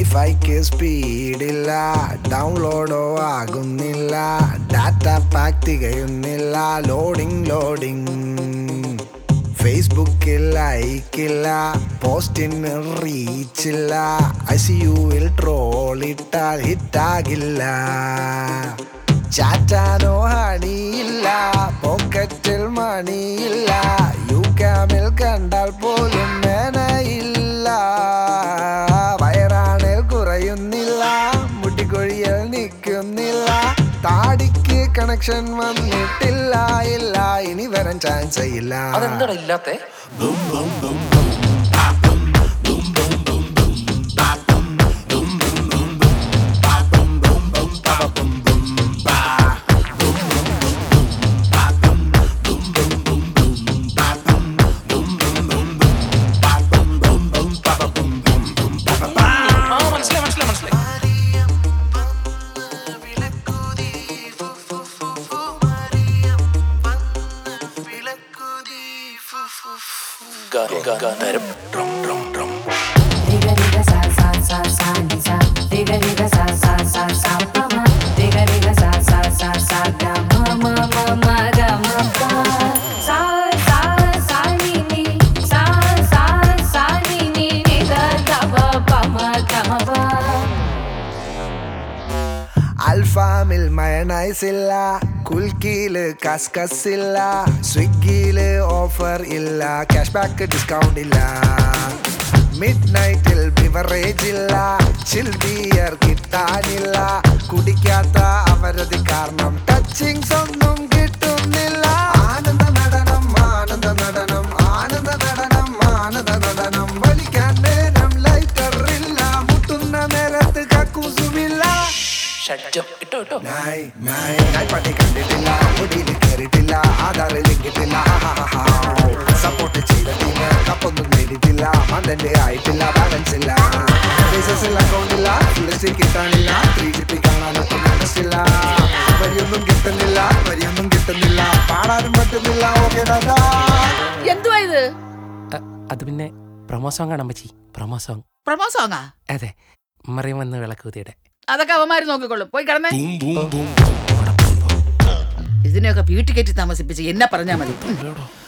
വൈഫൈക്ക് സ്പീഡില്ല ഡൗൺലോഡോ ആകുന്നില്ല ഡാറ്റ പാക്ക് തികയുന്നില്ല ലോഡിംഗ് ലോഡിംഗ് ഫേസ്ബുക്കിൽ ലൈക്കില്ല പോസ്റ്റിന് റീച്ചില്ല ഐ സി യുവിൽ ട്രോളിട്ടാൽ ഹിറ്റാകില്ല ചാറ്റാനോ ഹണിയില്ല പോക്കറ്റിൽ മണിയില്ല യു ക്യാമിൽ കണ്ടാൽ പോലും മേനയില്ല വയറാണിൽ കുറയുന്നില്ല മുട്ടിക്കൊഴിയൽ നിൽക്കുന്നില്ല താടിക്ക് കണക്ഷൻ വന്നിട്ടില്ല ഇല്ല ഇനി വരാൻ ചാൻസ് ഇല്ല അതെന്താടാ ഇല്ലാത്തെ ആ മനസ്സിലായി മനസ്സിലായി മനസ്സിലായി ഗ- ഗ- ഗന്ധർവ്. Drum drum drum Diga diga sa sa sa sa ni sa. Diga diga sa sa sa sa pa ma. Diga diga sa sa sa sa ga ma ma ma ma ga ma pa. Sa sa sa ni ni. Sa sa sa ni ni ni da da ba pa ma ga ma pa. അൽഫാമിൽ mayonnaise ഇല്ല കുൽക്കിയില് കസ്കസ് ഇല്ല സ്വിഗ്ഗിയില് offer ഇല്ല cash back discount ഇല്ല മിഡ് നൈറ്റിൽ ബിവറേജ് ഇല്ല ചിൽ ബിയർ കിട്ടാനില്ല കുടിക്കാത്ത അവരതി കാരണം ടച്ചിങ്സ് ഒന്നും കിട്ടുന്നില്ല ആനന്ദ നടനം ആനന്ദ നടനം ആനന്ദ നടനം ആനന്ദ നടനം വലിക്കാൻ നേരം ലൈറ്റർ ഇല്ല മുട്ടുന്ന നേരത്ത് കക്കൂസുമില്ല ഷഡ്ജം ഇട്ടോ ഇട്ടോ നായ് നായ് നായ് പട്ടി കണ്ടിട്ടില്ല മുടിയിൽ കയറിയിട്ടില്ല ആധാറിൽ കിട്ടില്ല സപ്പോർട്ട് ചെയ്ത ടീം കപ്പൊന്നും നേടിയിട്ടില്ല മണ്ടന്റെ ആയിട്ടില്ല ബാലൻസ് ഇല്ല ബേസസിൽ അക്കൗണ്ട് ഇല്ല ഫുള്ളസ്റ്റ് കിട്ടാനില്ല ത്രീ ജിപ്പി കാണാനൊന്നും ഇൻട്രസ്റ്റ് ഇല്ല വരിയൊന്നും കിട്ടുന്നില്ല വരിയൊന്നും കിട്ടുന്നില്ല പാടാനും പറ്റുന്നില്ല ഓക്കെ ഡാറ്റാ എന്തുവാ ഇത് അ- അത് പിന്നെ പ്രൊമോ സോങ് ആണ് അമ്മച്ചി പ്രൊമോ സോങ് പ്രമോ സോങ്ങാ അതെ മറിയം വന്ന് വിളക്കൂതിയുടെ അതൊക്കെ അവന്മാര് നോക്കിക്കൊള്ളും പോയി കിടന്നേ ഇതിനെയൊക്കെ വീട്ടിൽ കയറ്റി താമസിപ്പിച്ച് എന്നെ പറഞ്ഞാ മതി ഉം.